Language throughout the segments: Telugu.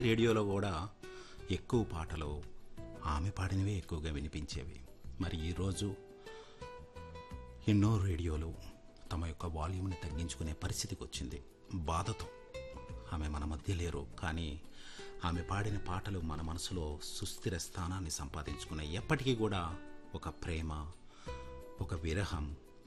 రేడియోలో కూడా ఎక్కువ పాటలు ఆమె పాడినవే ఎక్కువగా వినిపించేవి మరి ఈరోజు ఎన్నో రేడియోలు తమ యొక్క వాల్యూమ్ని తగ్గించుకునే పరిస్థితికి వచ్చింది బాధతో ఆమె మన మధ్య లేరు కానీ ఆమె పాడిన పాటలు మన మనసులో సుస్థిర స్థానాన్ని సంపాదించుకున్నాయి ఎప్పటికీ కూడా ఒక ప్రేమ ఒక విరహం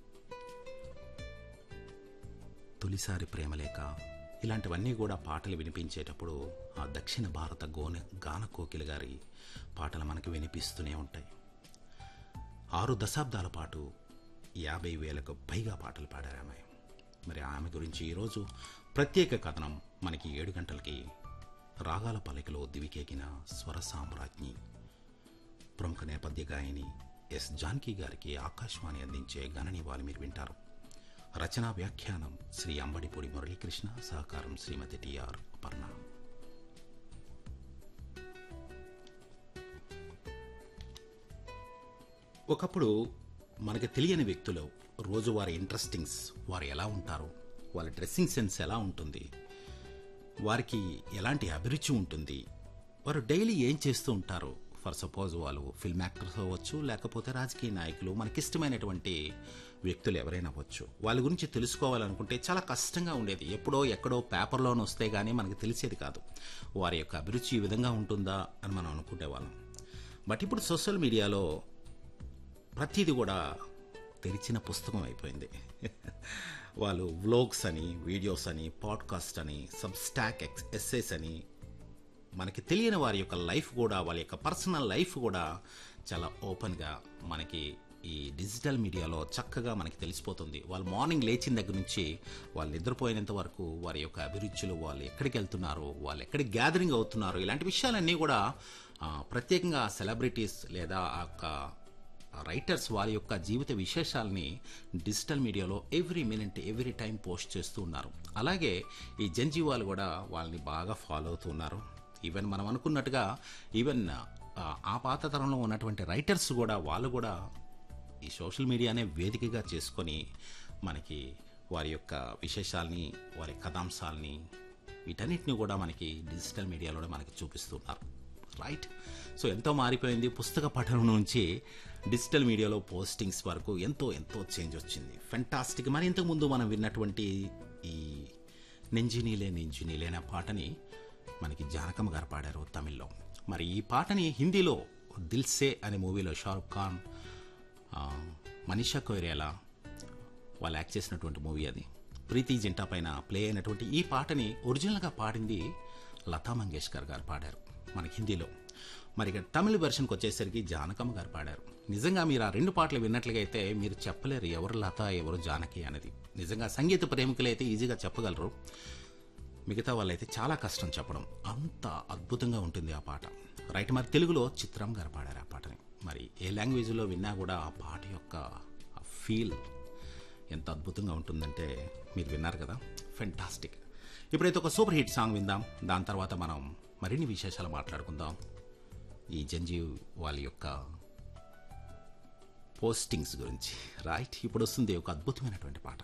తొలిసారి ప్రేమలేక ఇలాంటివన్నీ కూడా పాటలు వినిపించేటప్పుడు ఆ దక్షిణ భారత గోన గాన కోకిల గారి పాటలు మనకి వినిపిస్తూనే ఉంటాయి ఆరు దశాబ్దాల పాటు యాభై వేలకు పైగా పాటలు పాడారు ఆమె మరి ఆమె గురించి ఈరోజు ప్రత్యేక కథనం మనకి ఏడు గంటలకి రాగాల పలికలో దివికేకిన స్వర సామ్రాజ్ఞి ప్రముఖ నేపథ్య గాయని ఎస్ జానకి గారికి ఆకాశవాణి అందించే గణనీవాలు మీరు వింటారు రచనా వ్యాఖ్యానం శ్రీ అంబడిపూడి మురళీకృష్ణ సహకారం శ్రీమతి టిఆర్ అపర్ణ ఒకప్పుడు మనకి తెలియని వ్యక్తులు రోజువారి ఇంట్రెస్టింగ్స్ వారు ఎలా ఉంటారు వాళ్ళ డ్రెస్సింగ్ సెన్స్ ఎలా ఉంటుంది వారికి ఎలాంటి అభిరుచి ఉంటుంది వారు డైలీ ఏం చేస్తూ ఉంటారు ఫర్ సపోజ్ వాళ్ళు ఫిల్మ్ యాక్టర్స్ అవ్వచ్చు లేకపోతే రాజకీయ నాయకులు మనకిష్టమైనటువంటి వ్యక్తులు ఎవరైనా అవ్వచ్చు వాళ్ళ గురించి తెలుసుకోవాలనుకుంటే చాలా కష్టంగా ఉండేది ఎప్పుడో ఎక్కడో పేపర్లోనే వస్తే కానీ మనకు తెలిసేది కాదు వారి యొక్క అభిరుచి ఈ విధంగా ఉంటుందా అని మనం అనుకునే వాళ్ళం బట్ ఇప్పుడు సోషల్ మీడియాలో ప్రతిదీ కూడా తెరిచిన పుస్తకం అయిపోయింది వాళ్ళు వ్లోగ్స్ అని వీడియోస్ అని పాడ్కాస్ట్ అని సబ్స్టాక్ ఎక్స్ ఎస్సేస్ అని మనకి తెలియని వారి యొక్క లైఫ్ కూడా వాళ్ళ యొక్క పర్సనల్ లైఫ్ కూడా చాలా ఓపెన్గా మనకి ఈ డిజిటల్ మీడియాలో చక్కగా మనకి తెలిసిపోతుంది వాళ్ళు మార్నింగ్ లేచిన దగ్గర నుంచి వాళ్ళు నిద్రపోయినంత వరకు వారి యొక్క అభిరుచులు వాళ్ళు ఎక్కడికి వెళ్తున్నారు వాళ్ళు ఎక్కడికి గ్యాదరింగ్ అవుతున్నారు ఇలాంటి విషయాలన్నీ కూడా ఆ, ప్రత్యేకంగా సెలబ్రిటీస్ లేదా ఆ యొక్క రైటర్స్ వారి యొక్క జీవిత విశేషాలని digital media every minute every time post చేస్తూ ఉన్నారు అలాగే ఈ జంజీవాలు కూడా వాళ్ళని బాగా ఫాలో అవుతూ ఉన్నారు ఈవెన్ మనం అనుకున్నట్టుగా ఈవెన్ ఆ, ఆ పాత తరంలో ఉన్నటువంటి రైటర్స్ కూడా వాళ్ళు కూడా ఈ సోషల్ మీడియానే వేదికగా చేసుకొని మనకి వారి యొక్క విశేషాల్ని వారి కథాంశాలని వీటన్నిటిని కూడా మనకి డిజిటల్ మీడియాలో మనకి చూపిస్తున్నారు రైట్ సో ఎంతో మారిపోయింది పుస్తక పఠనం నుంచి డిజిటల్ మీడియాలో పోస్టింగ్స్ వరకు ఎంతో ఎంతో చేంజ్ వచ్చింది ఫెంటాస్టిక్ మరి ఇంతకుముందు మనం విన్నటువంటి ఈ నెంజినీలే నెంజినీలే అనే పాటని మనకి జానకమ్మ గారు పాడారు తమిళ్లో మరి ఈ పాటని హిందీలో దిల్సే అనే మూవీలో షారుఖ్ ఖాన్ ఆ, మనీషా కొయిరేలా వాళ్ళు యాక్ట్ చేసినటువంటి మూవీ అది ప్రీతి జింటా పైన ప్లే అయినటువంటి ఈ పాటని ఒరిజినల్గా పాడింది లతా మంగేష్కర్ గారు పాడారు మనకి హిందీలో మరి ఇక తమిళ వెర్షన్కి వచ్చేసరికి జానకమ్మ గారు పాడారు నిజంగా మీరు ఆ రెండు పాటలు విన్నట్లుగా అయితే మీరు చెప్పలేరు ఎవరు లత ఎవరు జానకి అనేది నిజంగా సంగీత ప్రేమికులు అయితే ఈజీగా చెప్పగలరు మిగతా వాళ్ళైతే చాలా కష్టం చెప్పడం అంత అద్భుతంగా ఉంటుంది ఆ పాట రైట్ మరి తెలుగులో చిత్రం గారు పాడారు ఆ పాటని మరి ఏ లాంగ్వేజ్లో విన్నా కూడా ఆ పాట యొక్క ఆ ఫీల్ ఎంత అద్భుతంగా ఉంటుందంటే మీరు విన్నారు కదా ఫెంటాస్టిక్ ఇప్పుడైతే ఒక సూపర్ హిట్ సాంగ్ విందాం దాని తర్వాత మనం మరిన్ని విశేషాలు మాట్లాడుకుందాం ఈ జంజీవ్ వాళ్ళ యొక్క పోస్టింగ్స్ గురించి రైట్ ఇప్పుడు వస్తుంది ఒక అద్భుతమైనటువంటి పాట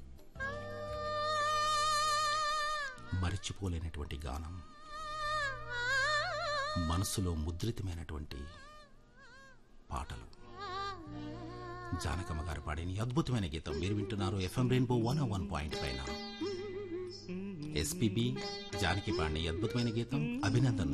మరిచిపోలేనటువంటి గానం మనసులో ముద్రితమైనటువంటి పాటలు జానకమ్మ గారు పాడిన ఈ అద్భుతమైన గీతం మీరు వింటున్నారు FM Rainbow one one point పైన ఎస్పీబీ జానకి పాడిన ఈ అద్భుతమైన గీతం అభినందన్